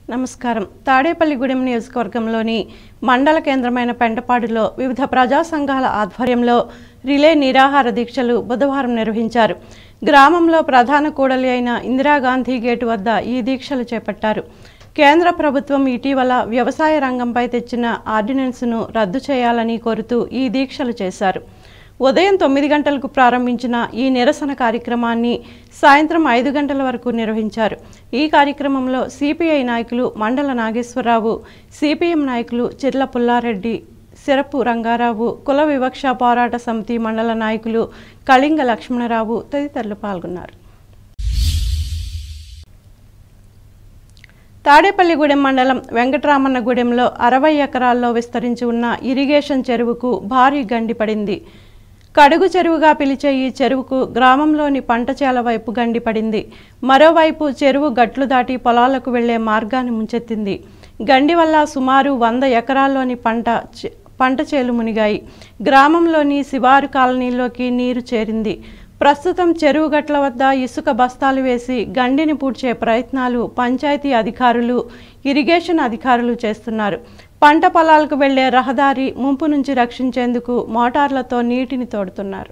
నమస్కారం తాడేపల్లిగూడెం నియోజకవర్గంలోని మండల కేంద్రమైన పెంటపాడులో వివిధ ప్రజా సంఘాల ఆధ్వర్యంలో రిలే నిరాహార దీక్షలు బుధవారం నిర్వహించారు గ్రామంలో ప్రధాన కూడలి అయిన ఇందిరాగాంధీ గేటు వద్ద ఈ దీక్షలు చేపట్టారు కేంద్ర ప్రభుత్వం ఇటీవల వ్యవసాయ రంగంపై తెచ్చిన ఆర్డినెన్స్ను రద్దు చేయాలని కోరుతూ ఈ దీక్షలు చేశారు ఉదయం తొమ్మిది గంటలకు ప్రారంభించిన ఈ నిరసన కార్యక్రమాన్ని సాయంత్రం ఐదు గంటల వరకు నిర్వహించారు ఈ కార్యక్రమంలో సిపిఐ నాయకులు మండల నాగేశ్వరరావు సిపిఎం నాయకులు చిర్ల పుల్లారెడ్డి సిరపు రంగారావు కుల వివక్ష పోరాట సమితి మండల నాయకులు కళింగ లక్ష్మణరావు తదితరులు పాల్గొన్నారు తాడేపల్లిగూడెం మండలం వెంకటరామన్నగూడెంలో అరవై ఎకరాల్లో విస్తరించి ఉన్న ఇరిగేషన్ చెరువుకు భారీ గండి పడింది కడుగు చెరువుగా పిలిచే ఈ చెరువుకు గ్రామంలోని పంట చేల వైపు గండి పడింది మరోవైపు చెరువు గట్లు దాటి పొలాలకు వెళ్లే మార్గాన్ని ముంచెత్తింది గండి వల్ల సుమారు వంద ఎకరాల్లోని పంట చే- పంట చేలు మునిగాయి గ్రామంలోని శివారు కాలనీలోకి నీరు చేరింది ప్రస్తుతం చెరువు గట్ల వద్ద ఇసుక బస్తాలు వేసి గండిని పూడ్చే ప్రయత్నాలు పంచాయతీ అధికారులు ఇరిగేషన్ అధికారులు చేస్తున్నారు పంట పొలాలకు వెళ్లే రహదారి ముంపు నుంచి రక్షించేందుకు మోటార్లతో నీటిని తోడుతున్నారు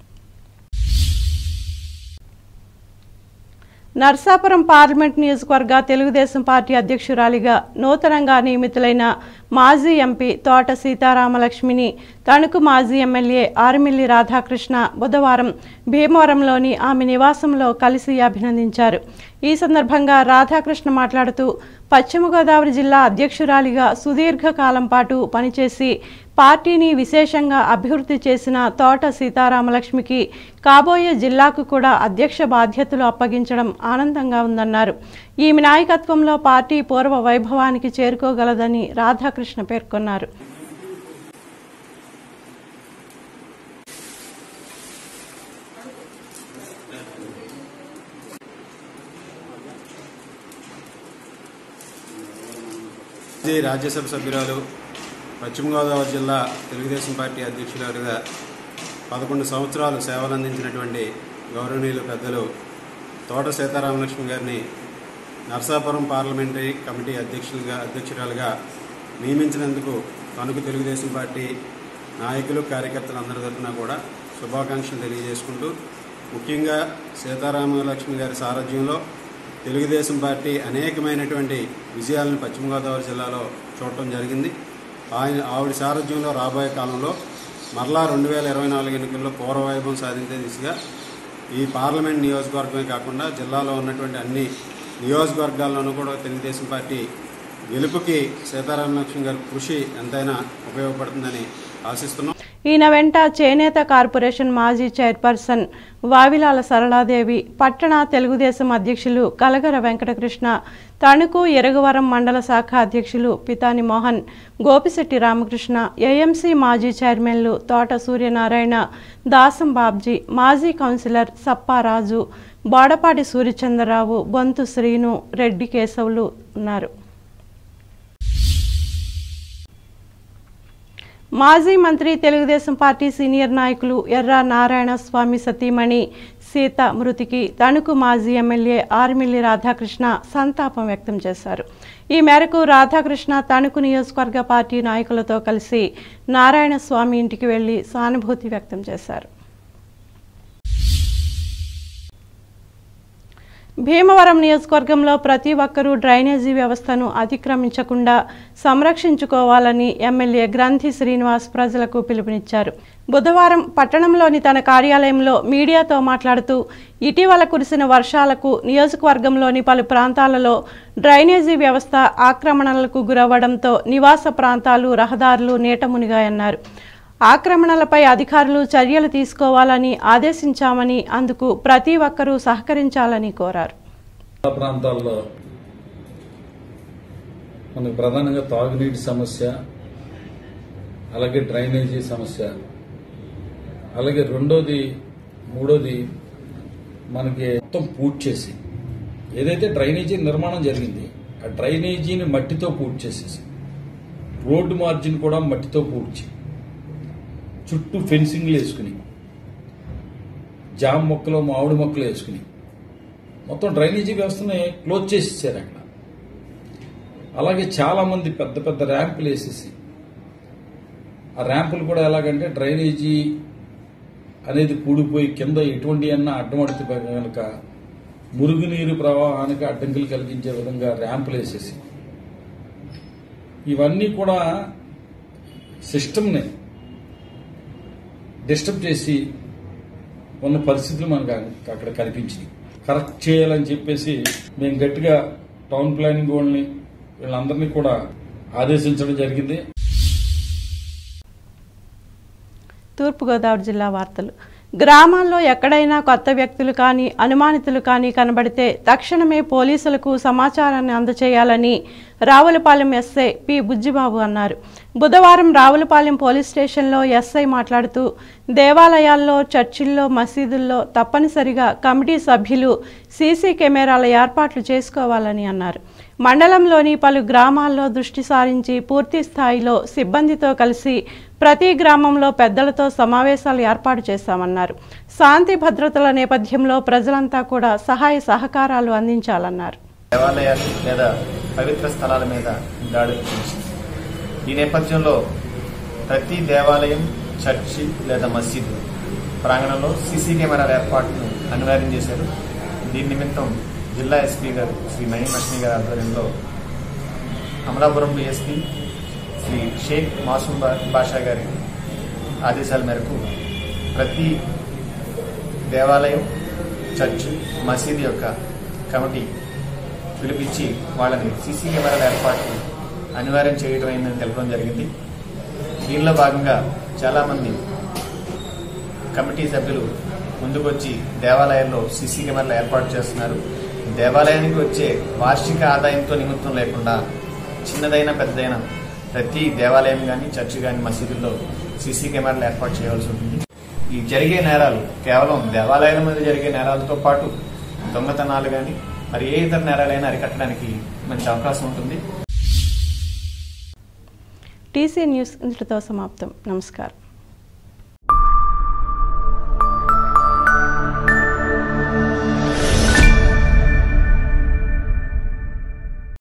నర్సాపురం పార్లమెంట్ నియోజకవర్గ తెలుగుదేశం పార్టీ అధ్యక్షురాలిగా నూతనంగా నియమితులైన మాజీ ఎంపీ తోట సీతారామలక్ష్మిని తణుకు మాజీ ఎమ్మెల్యే ఆర్మిల్లి రాధాకృష్ణ బుధవారం భీమవరంలోని ఆమె నివాసంలో కలిసి అభినందించారు ఈ సందర్భంగా రాధాకృష్ణ మాట్లాడుతూ పశ్చిమ గోదావరి జిల్లా అధ్యక్షురాలిగా సుదీర్ఘకాలం పాటు పనిచేసి పార్టీని విశేషంగా అభివృద్ధి చేసిన తోట సీతారామలక్ష్మికి కాబోయే జిల్లాకు కూడా అధ్యక్ష బాధ్యతలు అప్పగించడం ఆనందంగా ఉందన్నారు ఈమె నాయకత్వంలో పార్టీ పూర్వ వైభవానికి చేరుకోగలదని రాధాకృష్ణ పేర్కొన్నారు ఇది రాజ్యసభ సభ్యురాలు పశ్చిమ గోదావరి జిల్లా తెలుగుదేశం పార్టీ అధ్యక్షురాలుగా పదకొండు సంవత్సరాలు సేవలు అందించినటువంటి గౌరవనీయులు పెద్దలు తోట సీతారామలక్ష్మి గారిని నర్సాపురం పార్లమెంటరీ కమిటీ అధ్యక్షులుగా అధ్యక్షురాలుగా నియమించినందుకు తణుకు తెలుగుదేశం పార్టీ నాయకులు కార్యకర్తలు అందరి తరఫున కూడా శుభాకాంక్షలు తెలియజేసుకుంటూ ముఖ్యంగా సీతారామలక్ష్మి గారి సారథ్యంలో తెలుగుదేశం పార్టీ అనేకమైనటువంటి విజయాలను పశ్చిమ గోదావరి జిల్లాలో చూడటం జరిగింది ఆయన ఆవిడ సారథ్యంలో రాబోయే కాలంలో మరలా రెండు వేల ఇరవై నాలుగు ఎన్నికల్లో పూర్వవైభవం సాధించే దిశగా ఈ పార్లమెంట్ నియోజకవర్గమే కాకుండా జిల్లాలో ఉన్నటువంటి అన్ని నియోజకవర్గాల్లోనూ కూడా తెలుగుదేశం పార్టీ గెలుపుకి సీతారామలక్ష్మి గారి కృషి ఎంతైనా ఉపయోగపడుతుందని ఆశిస్తున్నాం ఈయన వెంట చేనేత కార్పొరేషన్ మాజీ చైర్పర్సన్ వావిలాల సరళాదేవి పట్టణ తెలుగుదేశం అధ్యక్షులు కలగర వెంకటకృష్ణ తణుకు ఎరగవరం మండల శాఖ అధ్యక్షులు పితాని మోహన్ గోపిశెట్టి రామకృష్ణ ఏఎంసీ మాజీ చైర్మన్లు తోట సూర్యనారాయణ దాసం బాబ్జీ మాజీ కౌన్సిలర్ సప్పారాజు బోడపాటి సూర్యచంద్రరావు బొంతు శ్రీను రెడ్డి కేశవులు ఉన్నారు మాజీ మంత్రి తెలుగుదేశం పార్టీ సీనియర్ నాయకులు ఎర్ర నారాయణ స్వామి సతీమణి సీత మృతికి తణుకు మాజీ ఎమ్మెల్యే ఆర్మిల్లి రాధాకృష్ణ సంతాపం వ్యక్తం చేశారు ఈ మేరకు రాధాకృష్ణ తణుకు నియోజకవర్గ పార్టీ నాయకులతో కలిసి నారాయణ స్వామి ఇంటికి వెళ్లి సానుభూతి వ్యక్తం చేశారు భీమవరం నియోజకవర్గంలో ప్రతి ఒక్కరూ డ్రైనేజీ వ్యవస్థను అతిక్రమించకుండా సంరక్షించుకోవాలని ఎమ్మెల్యే గ్రంథి శ్రీనివాస్ ప్రజలకు పిలుపునిచ్చారు బుధవారం పట్టణంలోని తన కార్యాలయంలో మీడియాతో మాట్లాడుతూ ఇటీవల కురిసిన వర్షాలకు నియోజకవర్గంలోని పలు ప్రాంతాలలో డ్రైనేజీ వ్యవస్థ ఆక్రమణలకు గురవ్వడంతో నివాస ప్రాంతాలు రహదారులు నీట మునిగాయన్నారు ఆక్రమణలపై అధికారులు చర్యలు తీసుకోవాలని ఆదేశించామని అందుకు ప్రతి ఒక్కరూ సహకరించాలని కోరారు చాలా ప్రాంతాల్లో మనకు ప్రధానంగా తాగునీటి సమస్య అలాగే డ్రైనేజీ సమస్య అలాగే రెండోది మూడోది మనకి మొత్తం పూర్తి చేసి ఏదైతే డ్రైనేజీ నిర్మాణం జరిగింది ఆ డ్రైనేజీని మట్టితో పూర్తి చేసేసి రోడ్డు మార్జిన్ కూడా మట్టితో పూడ్చి చుట్టూ ఫెన్సింగ్లు వేసుకుని జామ మొక్కలు మామిడి మొక్కలు వేసుకుని మొత్తం డ్రైనేజీ వ్యవస్థని క్లోజ్ చేసి ఇచ్చారు అక్కడ అలాగే చాలా మంది పెద్ద పెద్ద ర్యాంపులు వేసేసి ఆ ర్యాంపులు కూడా ఎలాగంటే డ్రైనేజీ అనేది కూడిపోయి కింద ఎటువంటి అన్న అడ్డమడితే కనుక మురుగునీరు ప్రవాహానికి అడ్డంకులు కలిగించే విధంగా ర్యాంపులు వేసేసి ఇవన్నీ కూడా సిస్టమ్ని డిస్టర్బ్ చేసి ఉన్న పరిస్థితులు మనకు అక్కడ కనిపించింది కరెక్ట్ చేయాలని చెప్పేసి మేము గట్టిగా టౌన్ ప్లానింగ్ వాళ్ళని వీళ్ళందరినీ కూడా ఆదేశించడం జరిగింది తూర్పుగోదావరి జిల్లా వార్తలు గ్రామాల్లో ఎక్కడైనా కొత్త వ్యక్తులు కానీ అనుమానితులు కానీ కనబడితే తక్షణమే పోలీసులకు సమాచారాన్ని అందచేయాలని రావులపాలెం ఎస్ఐ పి బుజ్జిబాబు అన్నారు బుధవారం రావులపాలెం పోలీస్ స్టేషన్లో ఎస్ఐ మాట్లాడుతూ దేవాలయాల్లో చర్చిల్లో మసీదుల్లో తప్పనిసరిగా కమిటీ సభ్యులు సీసీ కెమెరాల ఏర్పాట్లు చేసుకోవాలని అన్నారు మండలంలోని పలు గ్రామాల్లో దృష్టి సారించి పూర్తి స్థాయిలో సిబ్బందితో కలిసి ప్రతి గ్రామంలో పెద్దలతో సమావేశాలు ఏర్పాటు చేశామన్నారు శాంతి భద్రతల నేపథ్యంలో ప్రజలంతా కూడా సహాయ సహకారాలు అందించాలన్నారు దేవాలయాలు లేదా పవిత్ర స్థలాల మీద దాడులు చేసింది ఈ నేపథ్యంలో ప్రతి దేవాలయం చర్చి లేదా మసీదు ప్రాంగణంలో సీసీ కెమెరాల ఏర్పాటును అనివార్యం చేశారు దీని నిమిత్తం జిల్లా ఎస్పీ గారు శ్రీ మహీం లక్ష్మి గారి ఆధ్వర్యంలో అమలాపురం డిఎస్పీ శ్రీ షేక్ మాసూమ్ బా- బాషా గారి ఆదేశాల మేరకు ప్రతి దేవాలయం చర్చ్ మసీదు యొక్క కమిటీ పిలిపించి వాళ్ళని సీసీ కెమెరాల ఏర్పాటు అనివార్యం చేయడం అయిందని తెలపడం జరిగింది దీనిలో భాగంగా చాలామంది కమిటీ సభ్యులు ముందుకొచ్చి దేవాలయాల్లో సీసీ కెమెరాలు ఏర్పాటు చేస్తున్నారు దేవాలయానికి వచ్చే వార్షిక ఆదాయంతో నిమిత్తం లేకుండా చిన్నదైన పెద్దదైన ప్రతి దేవాలయం కానీ చర్చి కానీ మసీదుల్లో సీసీ కెమెరాలు ఏర్పాటు చేయవలసి ఉంటుంది ఈ జరిగే నేరాలు కేవలం దేవాలయాల మీద జరిగే నేరాలతో పాటు దొంగతనాలు కానీ మరి ఏ ఇతర నేరాలైనా అరికట్టడానికి మంచి అవకాశం ఉంటుంది టీసీ న్యూస్ ఇంతటితో సమాప్తం నమస్కారం